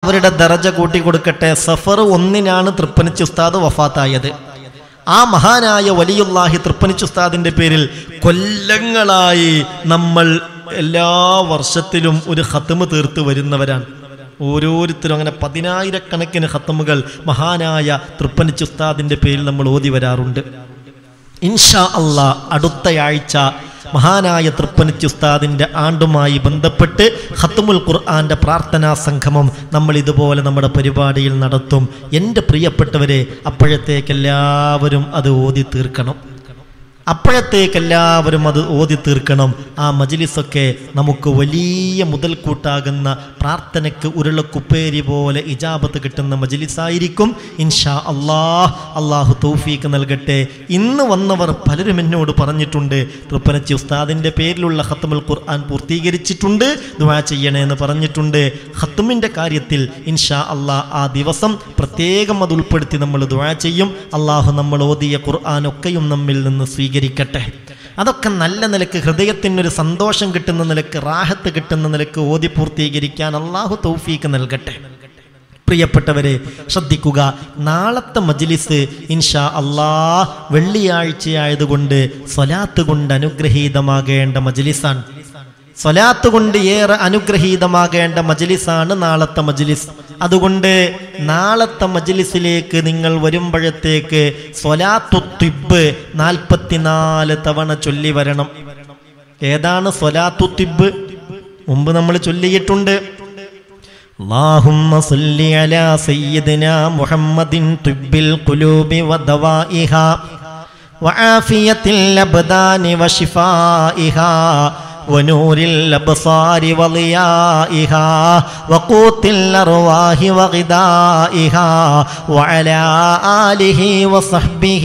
അവരുടെ ദറജ കൂട്ടി കൊടുക്കട്ടെ സഫർ ഒന്നിനാണ് തൃപ്പനിച്ച് ഉസ്താദ് വഫാത്തായത് ആ മഹാനായ വലിയുല്ലാഹി തൃപ്പനിച്ച് ഉസ്താദിന്റെ പേരിൽ കൊല്ലങ്ങളായി നമ്മൾ എല്ലാ വർഷത്തിലും ഒരു ഹത്തമ് തീർത്ത് വരുന്നവരാണ് ഓരോരുത്തരും അങ്ങനെ പതിനായിരക്കണക്കിന് ഹത്തമുകൾ മഹാനായ തൃപ്പനിച്ച് ഉസ്താദിന്റെ പേരിൽ നമ്മൾ ഓതി വരാറുണ്ട് ഇൻഷാ അള്ളാ അടുത്തയാഴ്ച മഹാനായ തൃപ്പനിച്ച് ഉസ്താദിന്റെ ആണ്ടുമായി ബന്ധപ്പെട്ട് ഖത്തുമുൽ ഖുർആന്റെ പ്രാർത്ഥനാ സംഗമം നമ്മൾ ഇതുപോലെ നമ്മുടെ പരിപാടിയിൽ നടത്തും എൻ്റെ പ്രിയപ്പെട്ടവരെ അപ്പോഴത്തേക്കെല്ലാവരും അത് ഓതി തീർക്കണം അപ്പോഴത്തേക്കെല്ലാവരും അത് ഓതി തീർക്കണം ആ മജിലിസൊക്കെ നമുക്ക് വലിയ മുതൽക്കൂട്ടാകുന്ന പ്രാർത്ഥനയ്ക്ക് ഉരുളക്കുപ്പേരി പോലെ ഇജാബത്ത് കിട്ടുന്ന മജിലിസായിരിക്കും ഇൻഷാ അള്ളാഹ് അള്ളാഹു തൗഫീക്ക് നൽകട്ടെ ഇന്ന് വന്നവർ പലരും എന്നോട് പറഞ്ഞിട്ടുണ്ട് തൃപ്പനച്ചി ഉസ്താദിൻ്റെ പേരിലുള്ള ഹത്തമുൽ ഖുർആൻ പൂർത്തീകരിച്ചിട്ടുണ്ട് ദുആ ചെയ്യണേ എന്ന് പറഞ്ഞിട്ടുണ്ട് ഹത്തുമിൻ്റെ കാര്യത്തിൽ ഇൻഷാ അള്ളാഹ് ആ ദിവസം പ്രത്യേകം അത് ഉൾപ്പെടുത്തി നമ്മൾ ദുആ ചെയ്യും അള്ളാഹു നമ്മൾ ഓതിയ ഖുർആൻ ഒക്കെയും നമ്മിൽ നിന്ന് സ്വീകരിക്കട്ടെ അതൊക്കെ നല്ല നിലക്ക് ഹൃദയത്തിനൊരു സന്തോഷം കിട്ടുന്ന നിലക്ക് റാഹത്ത് കിട്ടുന്ന നിലക്ക് ഓതി പൂർത്തീകരിക്കാൻ അള്ളാഹു തൗഫീക്ക് നൽകട്ടെ പ്രിയപ്പെട്ടവരെ ശ്രദ്ധിക്കുക നാളത്തെ മജ്ലിസ് ഇൻഷാ അള്ളാ വെള്ളിയാഴ്ചയായതുകൊണ്ട് സ്വലാത്ത് കൊണ്ട് അനുഗ്രഹീതമാകേണ്ട മജ്ലിസാണ് സ്വലാത്ത് കൊണ്ട് ഏറെ അനുഗ്രഹീതമാകേണ്ട മജ്ലിസാണ് നാളത്തെ മജ്ലിസ് അതുകൊണ്ട് നാളത്തെ മജ്ലിസിലേക്ക് നിങ്ങൾ വരുമ്പോഴത്തേക്ക് സ്വലാത്തു തിബ് നാൽപ്പത്തിനാല് തവണ ചൊല്ലി വരണം ഏതാണ് സ്വലാത്തു തിബ് മുമ്പ് നമ്മൾ ചൊല്ലിയിട്ടുണ്ട് اللهم صل على سيدنا محمد طب القلوب ودوائها وعافية الأبدان وشفائها ونور الأبصار وضيائها وقوت الأرواح وغذائها وعلى آله وصحبه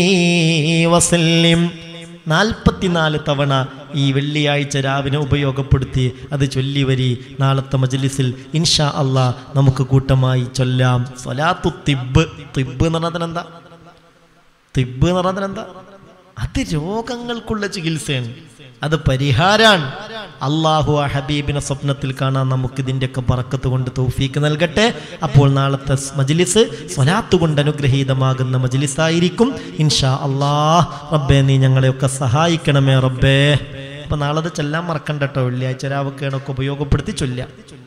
وسلم നാൽപ്പത്തിനാല് തവണ ഈ വെള്ളിയാഴ്ച രാവിലെ ഉപയോഗപ്പെടുത്തി അത് ചൊല്ലി വരി നാളത്തെ മജ്ലിസിൽ ഇൻഷാ അള്ളാ നമുക്ക് കൂട്ടമായി ചൊല്ലാം സ്വലാത്തു തിബ് തിബ് എന്ന് പറഞ്ഞാൽ എന്താ തിബ് എന്ന് പറഞ്ഞാൽ എന്താ അത് രോഗങ്ങൾക്കുള്ള ചികിത്സയാണ് അത് പരിഹാരാണ് അള്ളാഹു ആ ഹബീബിനെ സ്വപ്നത്തിൽ കാണാൻ നമുക്ക് ഇതിൻ്റെയൊക്കെ പറക്കത്ത് കൊണ്ട് തൗഫീക്ക് നൽകട്ടെ അപ്പോൾ നാളത്തെ മജ്ലിസ് സ്വലാത്ത് കൊണ്ട് അനുഗ്രഹീതമാകുന്ന മജ്ലിസായിരിക്കും ഇൻഷാ അള്ളാഹ് റബ്ബേ നീ ഞങ്ങളെയൊക്കെ സഹായിക്കണമേ റബ്ബേ അപ്പൊ നാളെ അത് ചെല്ലാൻ മറക്കണ്ട കേട്ടോ വെള്ളിയാഴ്ച രാവൊക്കെയാണൊക്കെ ഉപയോഗപ്പെടുത്തി ചൊല്ലാം